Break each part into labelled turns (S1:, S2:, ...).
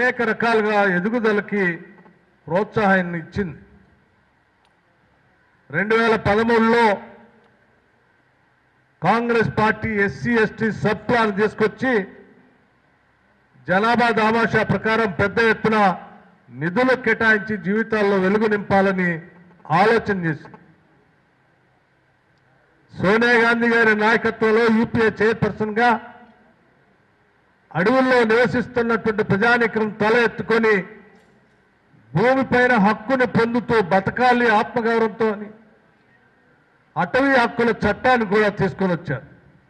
S1: అనేక రకాలుగా ఎదుగుదలకి ప్రోత్సాహాన్ని ఇచ్చింది రెండు వేల పదమూడులో Congress party SC ST sub plan తీసుకొచ్చి జనాభా దామాషా ప్రకారం పెద్ద ఎత్తున నిధులు కేటాయించి జీవితాల్లో వెలుగు నింపాలని ఆలోచన చేసింది సోనియా గాంధీ గారి నాయకత్వంలో యూపీఏ చైర్పర్సన్ గా అడవుల్లో నివసిస్తున్నటువంటి ప్రజానికం తల ఎత్తుకొని భూమిపైన హక్కుని పొందుతూ బతకాలి ఆత్మగౌరవంతో అని అటవీ హక్కుల చట్టాన్ని కూడా తీసుకొని వచ్చారు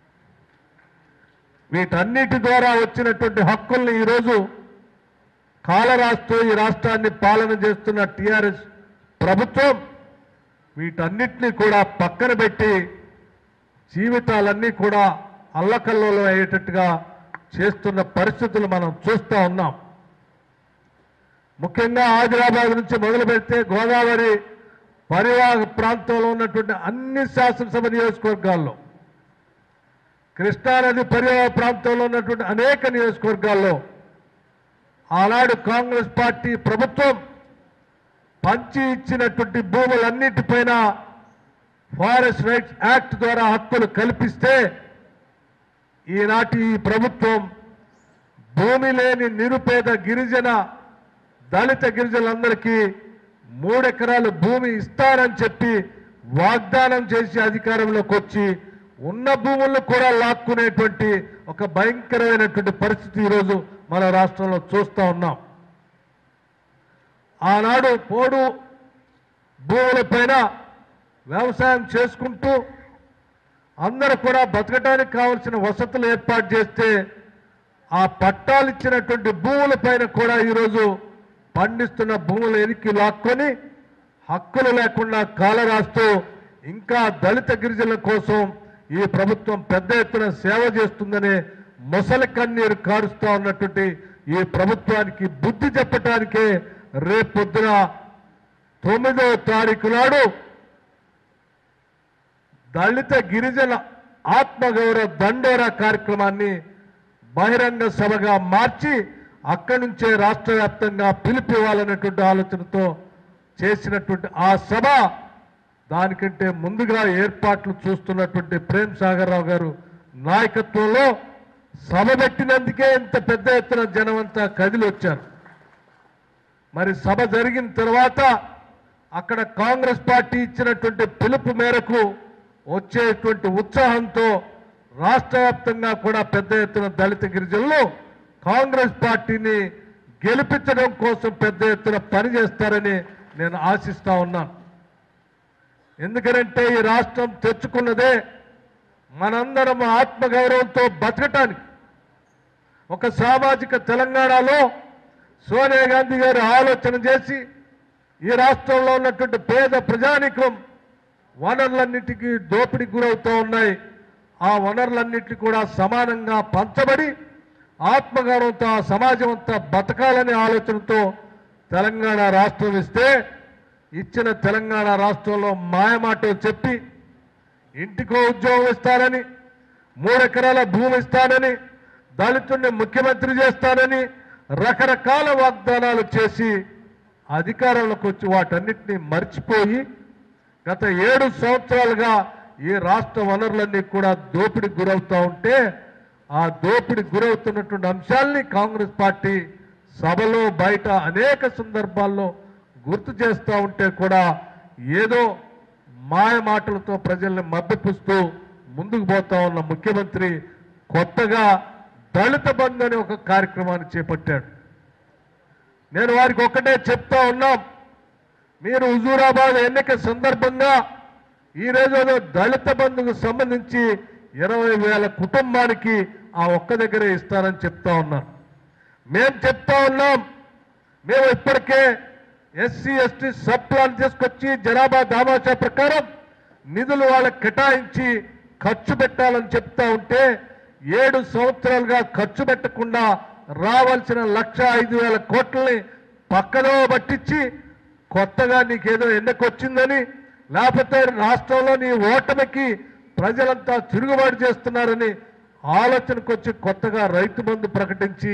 S1: వీటన్నిటి ద్వారా వచ్చినటువంటి హక్కుల్ని ఈరోజు కాలరాస్తూ ఈ రాష్ట్రాన్ని పాలన చేస్తున్న టిఆర్ఎస్ ప్రభుత్వం వీటన్నిటినీ కూడా పక్కన పెట్టి జీవితాలన్నీ కూడా అల్లకల్లోలం అయ్యేటట్టుగా చేస్తున్న పరిస్థితులు మనం చూస్తూ ఉన్నాం ముఖ్యంగా ఆదిలాబాద్ నుంచి మొదలు పెడితే గోదావరి పరివాహక ప్రాంతంలో ఉన్నటువంటి అన్ని శాసనసభ నియోజకవర్గాల్లో కృష్ణానది పరివాహక ప్రాంతంలో ఉన్నటువంటి అనేక నియోజకవర్గాల్లో ఆనాడు కాంగ్రెస్ పార్టీ ప్రభుత్వం పంచి ఇచ్చినటువంటి భూములన్నిటిపైన ఫారెస్ట్ రైట్స్ యాక్ట్ ద్వారా హక్కులు కల్పిస్తే ఈనాటి ఈ ప్రభుత్వం భూమి లేని నిరుపేద గిరిజన దళిత గిరిజనులందరికీ మూడెకరాలు భూమి ఇస్తారని చెప్పి వాగ్దానం చేసి అధికారంలోకి వచ్చి ఉన్న భూములను కూడా లాక్కునేటువంటి ఒక భయంకరమైనటువంటి పరిస్థితి ఈరోజు మన రాష్ట్రంలో చూస్తూ ఉన్నాం ఆనాడు పోడు భూములపైన వ్యవసాయం చేసుకుంటూ అందరూ కూడా బతకడానికి కావలసిన వసతులు ఏర్పాటు చేస్తే ఆ పట్టాలు ఇచ్చినటువంటి భూముల పైన కూడా ఈరోజు పండిస్తున్న భూములు ఎనికి లాక్కొని హక్కులు లేకుండా కాలరాస్తూ ఇంకా దళిత గిరిజనుల కోసం ఈ ప్రభుత్వం పెద్ద ఎత్తున సేవ చేస్తుందనే మొసలి కన్నీరు కారుస్తా ఉన్నటువంటి ఈ ప్రభుత్వానికి బుద్ధి చెప్పటానికే రేపొద్దున తొమ్మిదో తారీఖు నాడు దళిత గిరిజన ఆత్మగౌరవ దండోరా కార్యక్రమాన్ని బహిరంగ సభగా మార్చి అక్కడి నుంచే రాష్ట్ర వ్యాప్తంగా పిలుపు ఇవ్వాలనేటువంటి ఆలోచనతో చేసినటువంటి ఆ సభ దానికంటే ముందుగా ఏర్పాట్లు చూస్తున్నటువంటి ప్రేమ్ సాగర్ రావు గారు నాయకత్వంలో సభ పెట్టినందుకే ఇంత పెద్ద ఎత్తున జనం అంతా కదిలి వచ్చారు మరి సభ జరిగిన తర్వాత అక్కడ కాంగ్రెస్ పార్టీ ఇచ్చినటువంటి పిలుపు మేరకు వచ్చేటువంటి ఉత్సాహంతో రాష్ట్ర వ్యాప్తంగా కూడా పెద్ద ఎత్తున దళిత గిరిజనులు కాంగ్రెస్ పార్టీని గెలిపించడం కోసం పెద్ద ఎత్తున పనిచేస్తారని నేను ఆశిస్తా ఉన్నాను ఎందుకంటే ఈ రాష్ట్రం తెచ్చుకున్నదే మనందరం ఆత్మగౌరవంతో బతకటానికి ఒక సామాజిక తెలంగాణలో సోనియా గాంధీ గారు ఆలోచన చేసి ఈ రాష్ట్రంలో ఉన్నటువంటి పేద ప్రజానికం వనరులన్నిటికీ దోపిడీకి గురవుతూ ఉన్నాయి ఆ వనరులన్నిటి కూడా సమానంగా పంచబడి ఆత్మగౌరవంతో ఆ సమాజం అంతా బతకాలనే ఆలోచనతో తెలంగాణ రాష్ట్రం ఇస్తే ఇచ్చిన తెలంగాణ రాష్ట్రంలో మాయమాటలు చెప్పి ఇంటికో ఉద్యోగం ఇస్తానని మూడెకరాల భూమి ఇస్తానని దళితుడిని ముఖ్యమంత్రి చేస్తానని రకరకాల వాగ్దానాలు చేసి అధికారంలోకి వచ్చి వాటన్నిటిని మర్చిపోయి గత ఏడు సంవత్సరాలుగా ఈ రాష్ట్ర వనరులన్నీ కూడా దోపిడీకి గురవుతూ ఉంటే ఆ దోపిడీకి గురవుతున్నటువంటి అంశాల్ని కాంగ్రెస్ పార్టీ సభలో బయట అనేక సందర్భాల్లో గుర్తు చేస్తూ ఉంటే కూడా ఏదో మాయ మాటలతో ప్రజల్ని మభ్యపుస్తూ ముందుకు పోతా ఉన్న ముఖ్యమంత్రి కొత్తగా దళిత బంధు అనే ఒక కార్యక్రమాన్ని చేపట్టాడు నేను వారికి ఒక్కటే చెప్తా ఉన్నాం మీరు హుజూరాబాద్ ఎన్నిక సందర్భంగా ఈ రోజు ఏదో దళిత బంధుకు సంబంధించి ఇరవై వేల కుటుంబానికి ఆ ఒక్క దగ్గరే ఇస్తారని చెప్తా ఉన్నారు మేము చెప్తా ఉన్నాం మేము ఇప్పటికే ఎస్సీ ఎస్టీ సబ్ ప్లాన్ తీసుకొచ్చి జనాభా దామాషా ప్రకారం నిధులు వాళ్ళకి కేటాయించి ఖర్చు పెట్టాలని చెప్తా ఉంటే ఏడు సంవత్సరాలుగా ఖర్చు పెట్టకుండా రావాల్సిన లక్ష ఐదు వేల కోట్లని పక్కదో పట్టించి కొత్తగా నీకేదో ఎన్నికొచ్చిందని లేకపోతే రాష్ట్రంలో నీ ఓటమికి ప్రజలంతా తిరుగుబాటు చేస్తున్నారని ఆలోచనకు వచ్చి కొత్తగా రైతు బంధు ప్రకటించి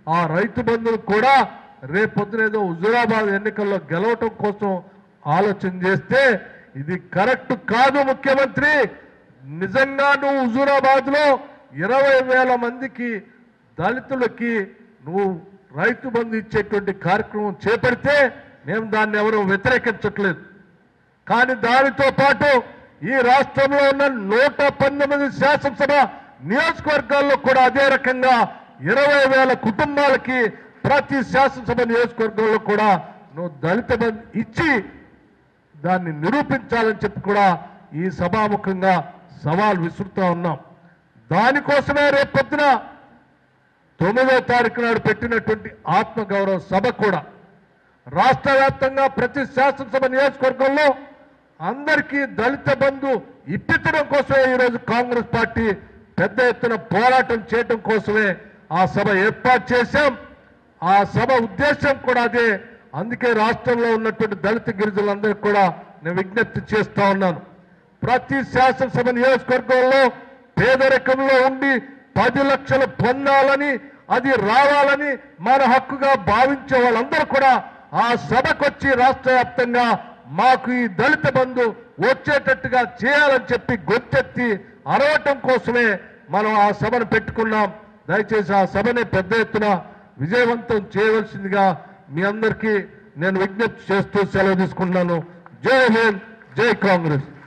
S1: ఆ రైతు బంధువులు కూడా రేపొద్దునేదో హుజురాబాద్ ఎన్నికల్లో గెలవటం కోసం ఆలోచన చేస్తే ఇది కరెక్ట్ కాదు ముఖ్యమంత్రి నిజంగా నువ్వు హుజూరాబాద్ లో ఇరవై వేల మందికి దళితులకి నువ్వు రైతు బంధు ఇచ్చేటువంటి కార్యక్రమం చేపడితే మేము దాన్ని ఎవరు వ్యతిరేకించట్లేదు కానీ దానితో పాటు ఈ రాష్ట్రంలో ఉన్న నూట పంతొమ్మిది శాసనసభ నియోజకవర్గాల్లో కూడా అదే రకంగా ఇరవై వేల కుటుంబాలకి ప్రతి శాసనసభ నియోజకవర్గంలో కూడా నువ్వు దళిత బంధు ఇచ్చి దాన్ని నిరూపించాలని చెప్పి కూడా ఈ సభాముఖంగా సవాల్ విసురుతా ఉన్నాం దానికోసమే రేపు పొద్దున తొమ్మిదో తారీఖు నాడు పెట్టినటువంటి ఆత్మగౌరవ సభ కూడా రాష్ట్ర వ్యాప్తంగా ప్రతి శాసనసభ నియోజకవర్గంలో అందరికీ దళిత బంధు ఇప్పించడం కోసమే ఈరోజు కాంగ్రెస్ పార్టీ పెద్ద ఎత్తున పోరాటం చేయడం కోసమే ఆ సభ ఏర్పాటు చేశాం ఆ సభ ఉద్దేశం కూడా అదే అందుకే రాష్ట్రంలో ఉన్నటువంటి దళిత గిరిజనులందరికీ కూడా నేను విజ్ఞప్తి చేస్తా ఉన్నాను ప్రతి శాసనసభ నియోజకవర్గంలో పేదరికంలో ఉండి పది లక్షలు పొందాలని అది రావాలని మన హక్కుగా భావించే వాళ్ళందరూ కూడా ఆ సభకొచ్చి రాష్ట్ర వ్యాప్తంగా మాకు ఈ దళిత బంధు వచ్చేటట్టుగా చేయాలని చెప్పి గొంతెత్తి అరవటం కోసమే మనం ఆ సభను పెట్టుకున్నాం దయచేసి ఆ సభని పెద్ద ఎత్తున విజయవంతం చేయవలసిందిగా మీ అందరికీ నేను విజ్ఞప్తి చేస్తూ సెలవు తీసుకుంటున్నాను జై హింద్ జై కాంగ్రెస్